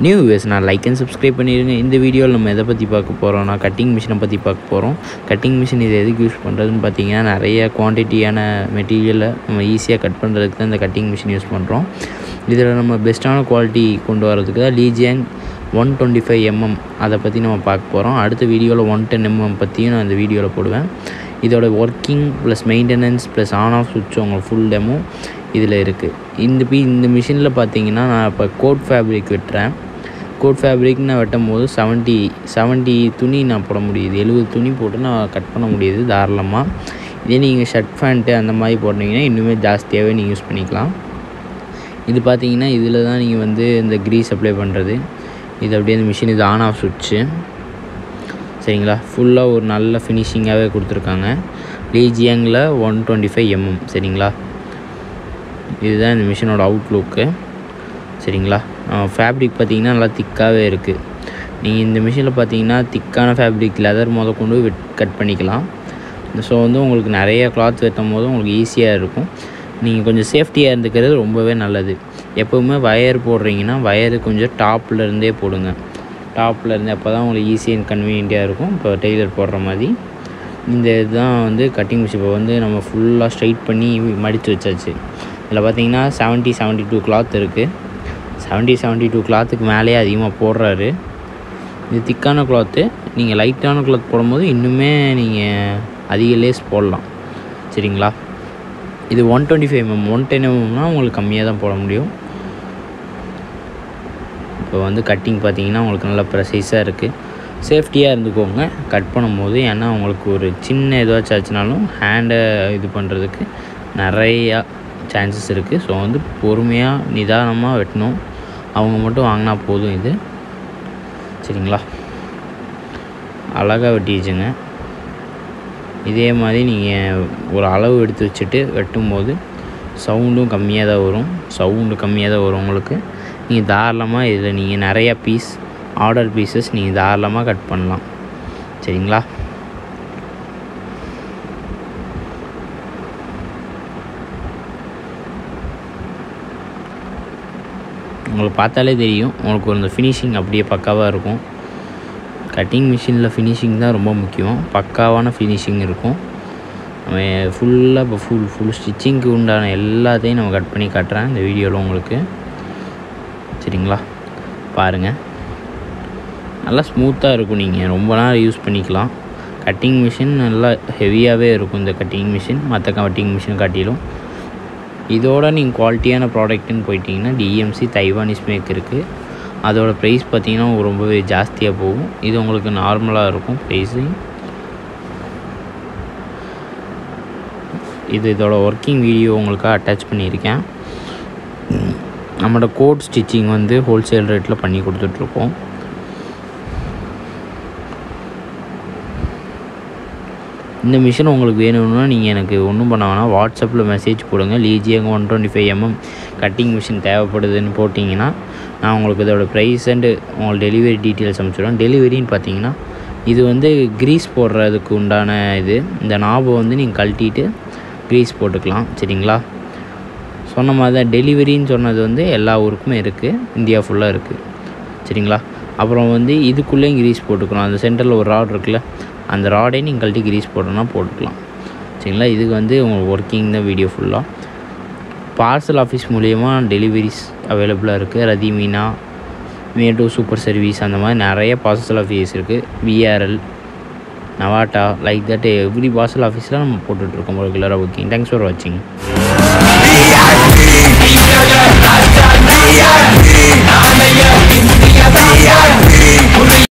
new views நான் like and subscribe பண்ணிடுங்க இந்த வீடியோவில் நம்ம எதை பற்றி பார்க்க போகிறோம்னா கட்டிங் மிஷினை பற்றி பார்க்க போகிறோம் கட்டிங் மிஷின் இது எதுக்கு யூஸ் பண்ணுறதுன்னு பார்த்தீங்கன்னா நிறைய குவான்டிட்டியான மெட்டீரியலை நம்ம ஈஸியாக கட் பண்ணுறதுக்கு தான் இந்த கட்டிங் மிஷின் யூஸ் பண்ணுறோம் இதில் நம்ம பெஸ்ட்டான குவாலிட்டி கொண்டு வரதுக்கு தான் லீஜியங் ஒன் டுவெண்ட்டி ஃபைவ் எம்எம் அதை பற்றி நம்ம பார்க்க போகிறோம் அடுத்த வீடியோவில் ஒன் டென் எம்எம் பற்றியும் நான் இந்த வீடியோவில் போடுவேன் இதோட working plus maintenance plus on off சுவிட்ச் உங்களுக்கு ஃபுல் டெமோ இதில் இருக்குது இந்த பீ இந்த மிஷினில் பார்த்தீங்கன்னா நான் இப்போ கோட் ஃபேப்ரிக் வெட்டுறேன் கோட் ஃபேப்ரிக் நான் வெட்டும் போது செவன்ட்டி செவன்ட்டி துணி நான் போட முடியுது எழுபது துணி போட்டு நான் கட் பண்ண முடியுது தாராளமாக இதே நீங்கள் ஷர்ட் ஃபேண்ட்டு அந்த மாதிரி போட்டிங்கன்னா இன்னுமே ஜாஸ்தியாகவே நீங்கள் யூஸ் பண்ணிக்கலாம் இது பார்த்தீங்கன்னா இதில் தான் நீங்கள் வந்து இந்த க்ரீஸ் அப்ளை பண்ணுறது இது அப்படியே இந்த மிஷின் இது ஆன் ஆஃப் சுவிட்சு சரிங்களா ஃபுல்லாக ஒரு நல்ல ஃபினிஷிங்காகவே கொடுத்துருக்காங்க லீஜியங்கில் ஒன் டுவெண்ட்டி ஃபைவ் எம்எம் சரிங்களா இதுதான் இந்த மிஷினோட அவுட்லுக்கு சரிங்களா ஃபேப்ரிக் பார்த்தீங்கன்னா நல்லா திக்காகவே இருக்குது நீங்கள் இந்த மிஷினில் பார்த்தீங்கன்னா திக்கான ஃபேப்ரிக் லெதர் முத கொண்டு வெட் கட் பண்ணிக்கலாம் ஸோ வந்து உங்களுக்கு நிறைய கிளாத் வெட்டும் போது உங்களுக்கு ஈஸியாக இருக்கும் நீங்கள் கொஞ்சம் சேஃப்டியாக இருந்துக்கிறது ரொம்பவே நல்லது எப்போவுமே வயர் போடுறீங்கன்னா வயரு கொஞ்சம் டாப்பில் இருந்தே போடுங்க டாப்பில் இருந்து அப்போ தான் உங்களுக்கு ஈஸி அண்ட் கன்வீனியண்ட்டாக இருக்கும் இப்போ டெய்லர் போடுற மாதிரி இந்த இதுதான் வந்து கட்டிங் மிஷின் இப்போ வந்து நம்ம ஃபுல்லாக ஸ்ட்ரைட் பண்ணி மடித்து வச்சாச்சு இதில் பார்த்தீங்கன்னா செவன்ட்டி செவன்ட்டி டூ கிளாத் இருக்குது செவன்ட்டி செவன்ட்டி டூ கிளாத்துக்கு மேலேயே அதிகமாக போடுறாரு இது திக்கான கிளாத்து நீங்கள் லைட்டான கிளாத் போடும்போது இன்னுமே நீங்கள் அதிக லேஸ் போடலாம் சரிங்களா இது one twenty five MM one ten எம்எம்னா உங்களுக்கு கம்மியாக தான் போட முடியும் இப்போ வந்து கட்டிங் பார்த்தீங்கன்னா உங்களுக்கு நல்லா ப்ரெசைஸாக இருக்குது சேஃப்டியாக இருந்துக்கோங்க கட் பண்ணும்போது ஏன்னா உங்களுக்கு ஒரு சின்ன ஏதாச்சும் ஆச்சுனாலும் ஹேண்டை இது பண்ணுறதுக்கு நிறையா சான்சஸ் இருக்குது ஸோ வந்து பொறுமையாக நிதானமாக வெட்டணும் அவங்க மட்டும் வாங்கினா போதும் இது சரிங்களா அழகாக வெட்டிச்சுங்க இதே மாதிரி நீங்கள் ஒரு அளவு எடுத்து வச்சுட்டு வெட்டும்போது சவுண்டும் கம்மியாக தான் வரும் சவுண்டு கம்மியாக தான் வரும் உங்களுக்கு நீங்கள் தாராளமாக இதில் நீங்கள் நிறையா பீஸ் ஆர்டர் பீசஸ் நீங்கள் தாராளமாக கட் பண்ணலாம் சரிங்களா உங்களுக்கு பார்த்தாலே தெரியும் உங்களுக்கு ஒரு இந்த ஃபினிஷிங் அப்படியே பக்காவாக இருக்கும் கட்டிங் மிஷினில் ஃபினிஷிங் தான் ரொம்ப முக்கியம் பக்காவான ஃபினிஷிங் இருக்கும் நம்ம ஃபுல்லாக இப்போ ஃபுல் ஃபுல் ஸ்டிச்சிங்க்கு உண்டான எல்லாத்தையும் நம்ம கட் பண்ணி காட்டுறேன் இந்த வீடியோவில் உங்களுக்கு சரிங்களா பாருங்கள் நல்லா ஸ்மூத்தாக இருக்கும் நீங்கள் ரொம்ப நேரம் யூஸ் பண்ணிக்கலாம் கட்டிங் மிஷின் நல்லா ஹெவியாகவே இருக்கும் இந்த கட்டிங் மிஷின் மற்ற கட்டிங் மிஷின் காட்டிலும் இதோட நீங்கள் குவாலிட்டியான ப்ராடக்ட்டுன்னு போயிட்டீங்கன்னா டிஎம்சி தைவானிஸ் மேக் இருக்குது அதோட ப்ரைஸ் பார்த்தீங்கன்னா ரொம்பவே ஜாஸ்தியாக போகும் இது உங்களுக்கு நார்மலாக இருக்கும் ப்ரைஸு இது இதோட ஒர்க்கிங் வீடியோ உங்களுக்கு அட்டாச் பண்ணியிருக்கேன் நம்மளோட கோட் ஸ்டிச்சிங் வந்து ஹோல்சேல் ரேட்டில் பண்ணி கொடுத்துட்ருக்கோம் இந்த மிஷின் உங்களுக்கு வேணும்னா நீங்கள் எனக்கு ஒன்றும் பண்ண வேணாம் வாட்ஸ்அப்பில் மெசேஜ் போடுங்க லீஜியங்க one twenty five MM cutting machine தேவைப்படுதுன்னு போட்டிங்கன்னா நான் உங்களுக்கு இதோட ப்ரைஸ் அண்டு உங்களுக்கு டெலிவரி டீட்டெயில்ஸ் அனுப்பிச்சிடுவேன் டெலிவரின்னு பார்த்தீங்கன்னா இது வந்து க்ரீஸ் போடுறதுக்கு உண்டான இது இந்த நாபை வந்து நீங்கள் கழட்டிட்டு க்ரீஸ் போட்டுக்கலாம் சரிங்களா சொன்ன மாதிரி தான் டெலிவரின்னு சொன்னது வந்து எல்லா ஊருக்குமே இருக்குது இந்தியா ஃபுல்லாக இருக்குது சரிங்களா அப்புறம் வந்து இதுக்குள்ளேயும் கிரீஸ் போட்டுக்கலாம் அந்த சென்டரில் ஒரு ராட் இருக்குல்ல அந்த ராடே நீங்கள் கழட்டி கிரீஸ் போட்டோன்னா போட்டுக்கலாம் சரிங்களா இதுக்கு வந்து உங்களுக்கு ஒர்க்கிங் தான் வீடியோ ஃபுல்லாக பார்சல் ஆஃபீஸ் மூலயமா டெலிவரிஸ் அவைலபிளாக இருக்குது ரதி மீனா மேட்டோ சூப்பர் சர்வீஸ் அந்த மாதிரி நிறைய பார்சல் ஆஃபீஸ் இருக்குது விஆர்எல் நவாட்டா லைக் தட் எவ்ரி பார்சல் ஆஃபீஸில் நம்ம போட்டுட்ருக்கோம் ரெகுலராக புக்கிங் தேங்க்ஸ் ஃபார் வாட்சிங்